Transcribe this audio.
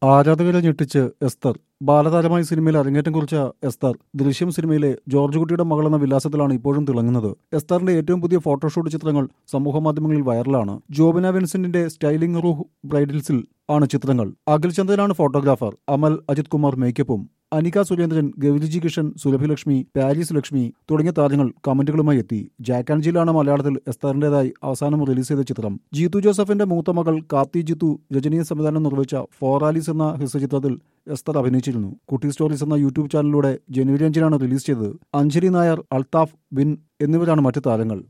ആരാധകരെ ഞെട്ടിച്ച് എസ്തർ ബാലതാരമായി സിനിമയിൽ അരങ്ങേറ്റം കുറിച്ച എസ്തർ ദൃശ്യം സിനിമയിലെ ജോർജ് കുട്ടിയുടെ മകളെന്ന വിലാസത്തിലാണ് ഇപ്പോഴും തിളങ്ങുന്നത് എസ്തറിന്റെ ഏറ്റവും പുതിയ ഫോട്ടോഷൂട്ട് ചിത്രങ്ങൾ സമൂഹമാധ്യമങ്ങളിൽ വൈറലാണ് ജോബിന വിൻസെന്റിന്റെ സ്റ്റൈലിംഗ് റൂഹ് ബ്രൈഡൽസിൽ ആണ് ചിത്രങ്ങൾ അഖിൽ ചന്ദ്രനാണ് ഫോട്ടോഗ്രാഫർ അമൽ അജിത് കുമാർ മേക്കപ്പും അനിക സുരേന്ദ്രൻ ഗൗരിജി കിഷൻ സുരഭിലക്ഷ്മി പാരീസ് ലക്ഷ്മി തുടങ്ങിയ താരങ്ങൾ കമന്റുകളുമായി എത്തി ജാക്ക് ആൻഡ് ജിലാണ് മലയാളത്തിൽ എസ്താറിന്റേതായി അവസാനം റിലീസ് ചെയ്ത ചിത്രം ജീത്തു ജോസഫിന്റെ മൂത്ത മകൾ കാർത്തി ജിത്തു രജനീയ സംവിധാനം നിർവഹിച്ച ഫോറാലിസ് എന്ന ഹ്രസ്വചിത്രത്തിൽ എസ്തർ അഭിനയിച്ചിരുന്നു കുട്ടി സ്റ്റോറീസ് എന്ന യൂട്യൂബ് ചാനലിലൂടെ ജനുവരി അഞ്ചിനാണ് റിലീസ് ചെയ്തത് അഞ്ജലി നായർ അൽതാഫ് ബിൻ എന്നിവരാണ് മറ്റു താരങ്ങൾ